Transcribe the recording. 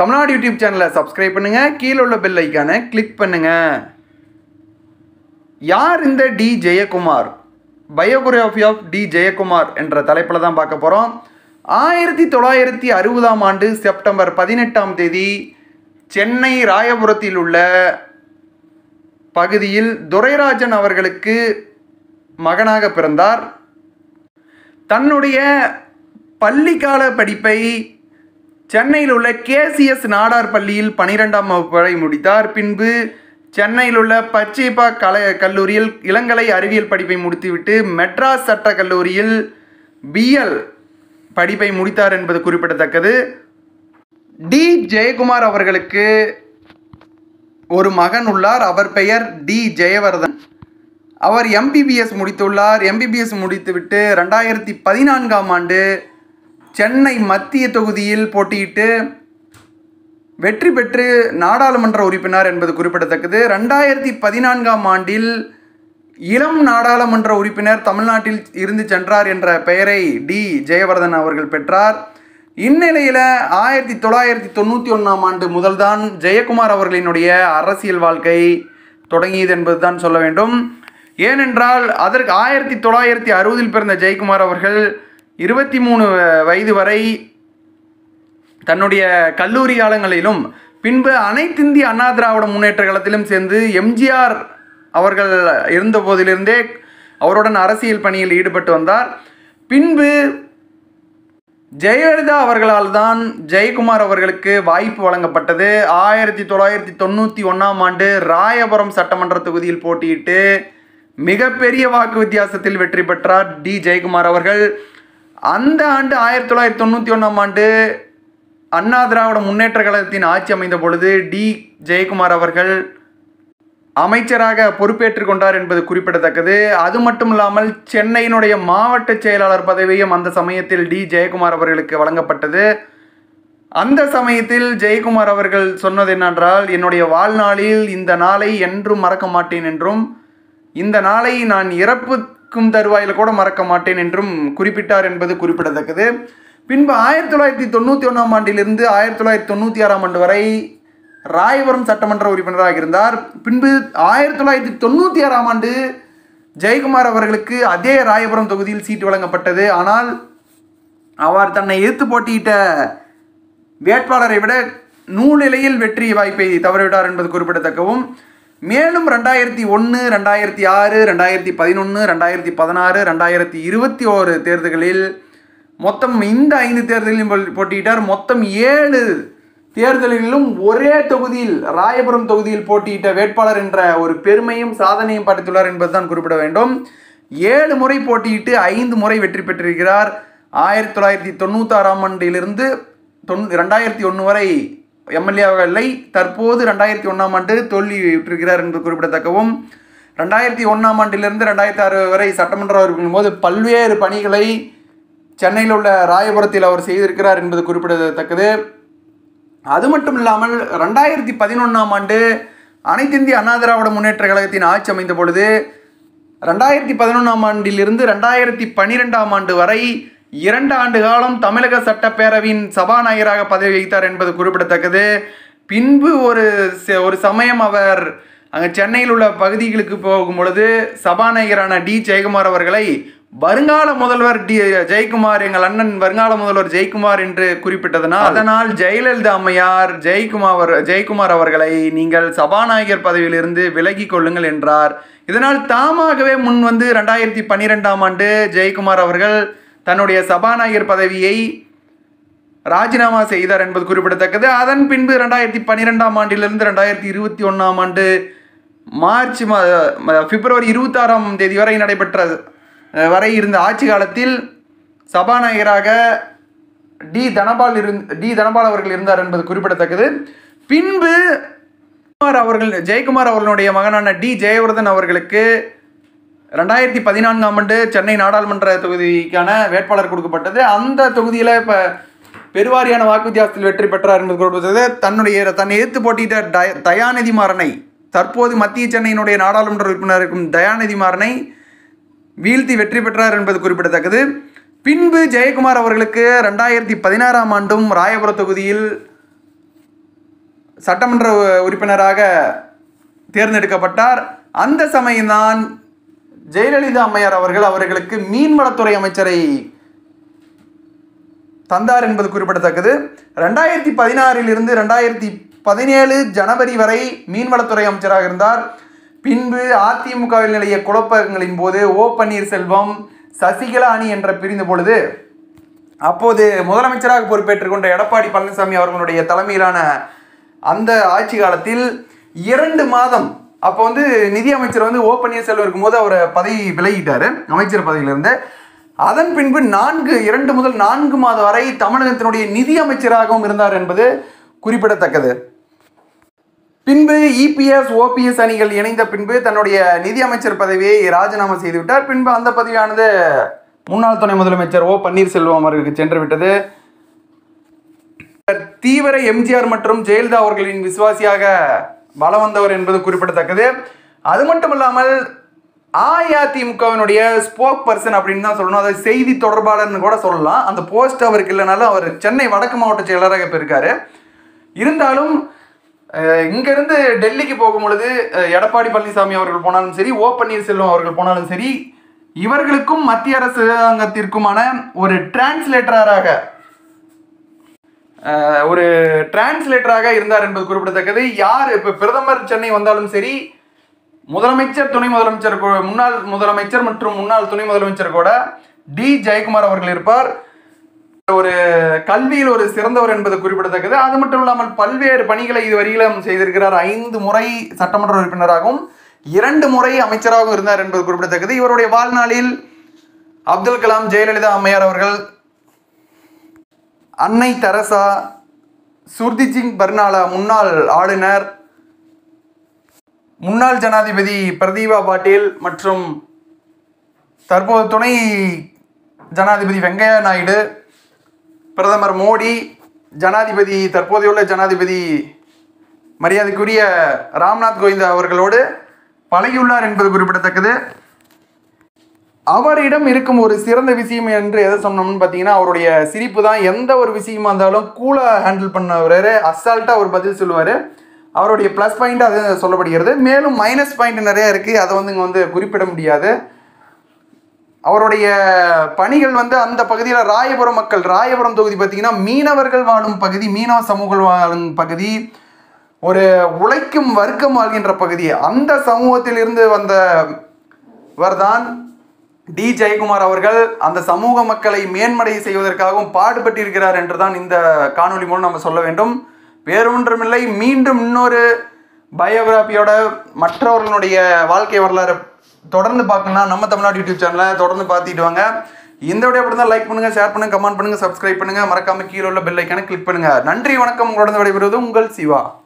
Tamil Nadu YouTube சேனலை subscribe பண்ணுங்கள் கீழே உள்ள பெல் ஐக்கானை கிளிக் பண்ணுங்கள் யார் இந்த T Jayakumar biography of T Jayakumar என்ற தலைப்பில் தான் பார்க்க போகிறோம் ஆயிரத்தி தொள்ளாயிரத்தி அறுபதாம் ஆண்டு செப்டம்பர் பதினெட்டாம் தேதி சென்னை ராயபுரத்தில் உள்ள பகுதியில் துரைராஜன் அவர்களுக்கு மகனாக பிறந்தார் தன்னுடைய பள்ளிக்கால படிப்பை சென்னையில் உள்ள கேசிஎஸ் நாடார் பள்ளியில் பனிரெண்டாம் வகுப்பு வரை முடித்தார் பின்பு சென்னையில் உள்ள பச்சைப்பா கலை கல்லூரியில் இளங்கலை அறிவியல் படிப்பை முடித்துவிட்டு மெட்ராஸ் சட்ட கல்லூரியில் பிஎல் படிப்பை முடித்தார் என்பது குறிப்பிடத்தக்கது டி ஜெயக்குமார் அவர்களுக்கு ஒரு மகன் உள்ளார் அவர் பெயர் டி ஜெயவர்தன் அவர் எம்பிபிஎஸ் முடித்துள்ளார் எம்பிபிஎஸ் முடித்துவிட்டு ரெண்டாயிரத்தி பதினான்காம் ஆண்டு சென்னை மத்திய தொகுதியில் போட்டியிட்டு வெற்றி பெற்று நாடாளுமன்ற உறுப்பினர் என்பது குறிப்பிடத்தக்கது ரெண்டாயிரத்தி பதினான்காம் ஆண்டில் இளம் நாடாளுமன்ற உறுப்பினர் தமிழ்நாட்டில் இருந்து சென்றார் என்ற பெயரை டி ஜெயவர்தன் அவர்கள் பெற்றார் இந்நிலையில் ஆயிரத்தி தொள்ளாயிரத்தி தொண்ணூற்றி ஒன்றாம் ஆண்டு முதல்தான் ஜெயக்குமார் அவர்களினுடைய அரசியல் வாழ்க்கை தொடங்கியது என்பதுதான் சொல்ல வேண்டும் ஏனென்றால் அதற்கு ஆயிரத்தி தொள்ளாயிரத்தி அறுபதில் பிறந்த ஜெயக்குமார் அவர்கள் இருபத்தி மூணு வயது வரை தன்னுடைய கல்லூரி காலங்களிலும் பின்பு அனைத்திந்திய அண்ணா திராவிட முன்னேற்ற காலத்திலும் சேர்ந்து எம்ஜிஆர் அவர்கள் இருந்த போதிலிருந்தே அவருடன் அரசியல் பணியில் ஈடுபட்டு வந்தார் பின்பு ஜெயலலிதா அவர்களால் தான் ஜெயக்குமார் அவர்களுக்கு வாய்ப்பு வழங்கப்பட்டது ஆயிரத்தி தொள்ளாயிரத்தி தொண்ணூற்றி ஒன்றாம் ஆண்டு ராயபுரம் சட்டமன்ற தொகுதியில் போட்டியிட்டு மிகப்பெரிய வாக்கு வித்தியாசத்தில் வெற்றி பெற்றார் டி ஜெயக்குமார் அவர்கள் அந்த ஆண்டு ஆயிரத்தி தொள்ளாயிரத்தி தொண்ணூற்றி ஒன்றாம் ஆண்டு அண்ணா திராவிட முன்னேற்ற கழகத்தின் ஆட்சி அமைந்த பொழுது டி ஜெயக்குமார் அவர்கள் அமைச்சராக பொறுப்பேற்றுக் கொண்டார் என்பது குறிப்பிடத்தக்கது அது மட்டும் இல்லாமல் சென்னையினுடைய மாவட்ட செயலாளர் பதவியும் அந்த சமயத்தில் டி ஜெயக்குமார் அவர்களுக்கு வழங்கப்பட்டது அந்த சமயத்தில் ஜெயக்குமார் அவர்கள் சொன்னது என்னென்றால் என்னுடைய வாழ்நாளில் இந்த நாளை என்றும் மறக்க மாட்டேன் என்றும் இந்த நாளை நான் இறப்புக்கும் தருவாயில் கூட மறக்க மாட்டேன் என்றும் குறிப்பிட்டார் என்பது குறிப்பிடத்தக்கது பின்பு ஆயிரத்தி தொள்ளாயிரத்தி தொண்ணூற்றி ஒன்றாம் ஆண்டிலிருந்து ஆயிரத்தி தொள்ளாயிரத்தி தொண்ணூற்றி ஆறாம் ஆண்டு வரை ராயபுரம் சட்டமன்ற உறுப்பினராக இருந்தார் பின்பு ஆயிரத்தி தொள்ளாயிரத்தி தொண்ணூற்றி ஆறாம் ஆண்டு ஜெயக்குமார் அவர்களுக்கு அதே ராயபுரம் தொகுதியில் சீட்டு வழங்கப்பட்டது ஆனால் அவர் தன்னை எதிர்த்து போட்டியிட்ட வேட்பாளரை விட நூலிலையில் வெற்றி வாய்ப்பை தவறிவிட்டார் என்பது குறிப்பிடத்தக்கவும் மேலும் ரெண்டாயிரத்தி ஒன்று ரெண்டாயிரத்தி ஆறு ரெண்டாயிரத்தி பதினொன்று ரெண்டாயிரத்தி பதினாறு ரெண்டாயிரத்தி இருபத்தி ஓரு தேர்தல்களில் மொத்தம் இந்த ஐந்து தேர்தலிலும் போல் போட்டியிட்டார் மொத்தம் ஏழு தேர்தலிலும் ஒரே தொகுதியில் ராயபுரம் தொகுதியில் போட்டியிட்ட வேட்பாளர் என்ற ஒரு பெருமையும் சாதனையும் படைத்துள்ளார் என்பதுதான் குறிப்பிட வேண்டும் ஏழு முறை போட்டியிட்டு ஐந்து முறை வெற்றி பெற்றிருக்கிறார் ஆயிரத்தி தொள்ளாயிரத்தி தொண்ணூத்தாறாம் ஆண்டிலிருந்து தொன் ரெண்டாயிரத்தி ஒன்று வரை எம்எல்ஏவாக இல்லை தற்போது ரெண்டாயிரத்தி ஒன்றாம் ஆண்டு தோல்வி விட்டிருக்கிறார் என்பது குறிப்பிடத்தக்கவும் ரெண்டாயிரத்தி ஒன்றாம் ஆண்டிலிருந்து ரெண்டாயிரத்தி ஆறு வரை சட்டமன்ற உறுப்பினர் போது பல்வேறு பணிகளை சென்னையில் உள்ள ராயபுரத்தில் அவர் செய்திருக்கிறார் என்பது குறிப்பிடத்தக்கது அது மட்டும் இல்லாமல் ரெண்டாயிரத்தி பதினொன்றாம் ஆண்டு அனைத்திந்திய அண்ணா திராவிட முன்னேற்ற கழகத்தின் ஆட்சி அமைந்த பொழுது ரெண்டாயிரத்தி பதினொன்றாம் ஆண்டிலிருந்து ரெண்டாயிரத்தி பன்னிரெண்டாம் ஆண்டு வரை இரண்டு ஆண்டு காலம் தமிழக சட்டப்பேரவையின் சபாநாயகராக பதவி வகித்தார் என்பது குறிப்பிடத்தக்கது பின்பு ஒரு ச- ஒரு சமயம் அவர் அங்கே சென்னையில் உள்ள பகுதிகளுக்கு போகும் பொழுது சபாநாயகரான டி ஜெயக்குமார் அவர்களை வருங்கால முதல்வர் டி ஜெயக்குமார் எங்கள் அண்ணன் வருங்கால முதல்வர் ஜெயக்குமார் என்று குறிப்பிட்டதனால் அதனால் ஜெயலலிதா அம்மையார் ஜெயக்குமார் ஜெயக்குமார் அவர்களை நீங்கள் சபாநாயகர் பதவியிலிருந்து விலகிக் கொள்ளுங்கள் என்றார் இதனால் தாமாகவே முன் வந்து ரெண்டாயிரத்தி பன்னிரெண்டாம் ஆண்டு ஜெயக்குமார் அவர்கள் தன்னுடைய சபாநாயகர் பதவியை ராஜினாமா செய்தார் என்பது குறிப்பிடத்தக்கது அதன் பின்பு ரெண்டாயிரத்தி பன்னிரெண்டாம் ஆண்டிலிருந்து ரெண்டாயிரத்தி இருபத்தி ஒன்றாம் ஆண்டு மார்ச் மா ம- பிப்ரவரி இருபத்தாறாம் தேதி வரை நடைபெற்ற அஹ், வரை இருந்த ஆட்சி காலத்தில் சபாநாயகராக டி தனபால் இருந் டி தனபால் அவர்கள் இருந்தார் என்பது குறிப்பிடத்தக்கது பின்பு ஜெயக்குமார் அவர்கள் ஜெயக்குமார் அவர்களுடைய மகனான டி ஜெயவர்தன் அவர்களுக்கு ரெண்டாயிரத்தி பதினான்காம் ஆண்டு சென்னை நாடாளுமன்ற தொகுதிக்கான வேட்பாளர் கொடுக்கப்பட்டது அந்த தொகுதியில் இப்போ பெருவாரியான வாக்கு வித்தியாசத்தில் வெற்றி பெற்றார் என்பது குறிப்பிட்டது தன்னுடைய தன்னை எதிர்த்து போட்டியிட்ட டய தயாநிதி மாறனை தற்போது மத்திய சென்னையினுடைய நாடாளுமன்ற உறுப்பினர் இருக்கும் தயாநிதி மாறனை வீழ்த்தி வெற்றி பெற்றார் என்பது குறிப்பிடத்தக்கது பின்பு ஜெயக்குமார் அவர்களுக்கு ரெண்டாயிரத்தி பதினாறாம் ஆண்டும் ராயபுர தொகுதியில் சட்டமன்ற உறுப்பினராக தேர்ந்தெடுக்கப்பட்டார் அந்த சமயம்தான் ஜெயலலிதா அம்மையார் அவர்கள் அவர்களுக்கு மீன்வளத்துறை அமைச்சரை தந்தார் என்பது குறிப்பிடத்தக்கது ரெண்டாயிரத்தி பதினாறில் இருந்து ரெண்டாயிரத்தி பதினேழு ஜனவரி வரை மீன்வளத்துறை அமைச்சராக இருந்தார் பின்பு அதிமுகவில் நிலைய குழப்பங்களின் போது ஓ பன்னீர்செல்வம் சசிகலா அணி என்ற பிரிந்த பொழுது அப்போது முதலமைச்சராக பொறுப்பேற்றுக் கொண்ட எடப்பாடி பழனிசாமி அவர்களுடைய தலைமையிலான அந்த ஆட்சி காலத்தில் இரண்டு மாதம் அப்போ வந்து நிதி அமைச்சர் வந்து ஓ பன்னீர்செல்வம் இருக்கும்போது அவர் பதவி விலகிட்டாரு அமைச்சர் பதவியிலிருந்து அதன் பின்பு நான்கு இரண்டு முதல் நான்கு மாதம் வரை தமிழகத்தினுடைய நிதி அமைச்சராகவும் இருந்தார் என்பது குறிப்பிடத்தக்கது பின்பு இபிஎஸ் ஓபிஎஸ் அணிகள் இணைந்த பின்பு தன்னுடைய நிதி அமைச்சர் பதவியை ராஜினாமா செய்துவிட்டார் பின்பு அந்த பதவியானது முன்னாள் துணை முதலமைச்சர் ஓ பன்னீர்செல்வம் அவர்களுக்கு சென்று விட்டது தீவிர எம்ஜிஆர் மற்றும் ஜெயலலிதா அவர்களின் விசுவாசியாக வலம் வந்தவர் என்பது குறிப்பிடத்தக்கது அது மட்டும் இல்லாமல் அஇஅதிமுகவினுடைய ஸ்போக் பர்சன் அப்படின்னு தான் சொல்லணும் அதாவது செய்தி தொடர்பாளர்னு கூட சொல்லலாம் அந்த போஸ்ட் அவருக்கு இல்லைனாலும் அவர் சென்னை வடக்கு மாவட்ட செயலராக இப்போ இருக்காரு இருந்தாலும் அஹ், இங்கிருந்து டெல்லிக்கு போகும் பொழுது அஹ், எடப்பாடி பழனிசாமி அவர்கள் போனாலும் சரி ஓ பன்னீர்செல்வம் அவர்கள் போனாலும் சரி இவர்களுக்கும் மத்திய அரசாங்கத்திற்குமான ஒரு டிரான்ஸ்லேட்டராக அஹ், ஒரு டிரான்ஸ்லேட்டராக இருந்தார் என்பது குறிப்பிடத்தக்கது யார் இப்போ பிரதமர் சென்னை வந்தாலும் சரி முதலமைச்சர் துணை முதலமைச்சர் கூ- முன்னாள் முதலமைச்சர் மற்றும் முன்னாள் துணை முதலமைச்சர் கூட டி ஜெயக்குமார் அவர்கள் இருப்பார் ஒரு கல்வியில் ஒரு சிறந்தவர் என்பது குறிப்பிடத்தக்கது அது மட்டும் இல்லாமல் பல்வேறு பணிகளை இதுவரையிலும் செய்திருக்கிறார் ஐந்து முறை சட்டமன்ற உறுப்பினராகவும் இரண்டு முறை அமைச்சராகவும் இருந்தார் என்பது குறிப்பிடத்தக்கது இவருடைய வாழ்நாளில் அப்துல் கலாம் ஜெயலலிதா அம்மையார் அவர்கள் அன்னை தெரசா சுர்தி சிங் பர்னாலா முன்னாள் ஆளுநர் முன்னாள் ஜனாதிபதி பிரதீபா பாட்டீல் மற்றும் தற்போது துணை ஜனாதிபதி வெங்கையா நாயுடு பிரதமர் மோடி ஜனாதிபதி தற்போதையுள்ள ஜனாதிபதி மரியாதைக்குரிய ராம்நாத் கோவிந்த் அவர்களோடு பழகியுள்ளார் என்பது குறிப்பிடத்தக்கது அவரிடம் இருக்கும் ஒரு சிறந்த விஷயம் என்று எதை சொன்னோம்னு பார்த்தீங்கன்னா அவருடைய சிரிப்பு தான் எந்த ஒரு விஷயமா இருந்தாலும் கூலாக ஹேண்டில் பண்ணவர் அசால்ட்டாக ஒரு பதில் சொல்லுவார் அவருடைய ப்ளஸ் பாயிண்ட் அது சொல்லப்படுகிறது மேலும் மைனஸ் பாயிண்ட் நிறைய இருக்குது அதை வந்து இங்கே வந்து குறிப்பிட முடியாது அவருடைய பணிகள் வந்து அந்த பகுதியில் ராயபுரம் மக்கள் ராயபுரம் தொகுதி பார்த்தீங்கன்னா மீனவர்கள் வாழும் பகுதி மீனவ சமூகம் வாழும் பகுதி ஒரு உழைக்கும் வர்க்கம் வாழ்கின்ற பகுதி அந்த சமூகத்தில் இருந்து வந்தவர் தான் டி ஜெயக்குமார் அவர்கள் அந்த சமூக மக்களை மேன்மடை செய்வதற்காகவும் பாடுபட்டிருக்கிறார் என்று தான் இந்த காணொளி மூலம் நம்ம சொல்ல வேண்டும் வேறொன்றுமில்லை மீண்டும் இன்னொரு பயோகிராஃபியோட மற்றவர்களுடைய வாழ்க்கை வரலாறு தொடர்ந்து பார்க்கணும்னா நம்ம தமிழ்நாடு யூடியூப் சேனலை தொடர்ந்து பார்த்துட்டு வாங்க இந்த வீடியோ அப்படி தான் லைக் பண்ணுங்க ஷேர் பண்ணுங்க கமெண்ட் பண்ணுங்க சப்ஸ்கிரைப் பண்ணுங்க மறக்காம கீழே உள்ள பெல் ஐக்கானை கிளிக் பண்ணுங்க நன்றி வணக்கம் உங்களோட விடைபெறுவது உங்கள் சிவா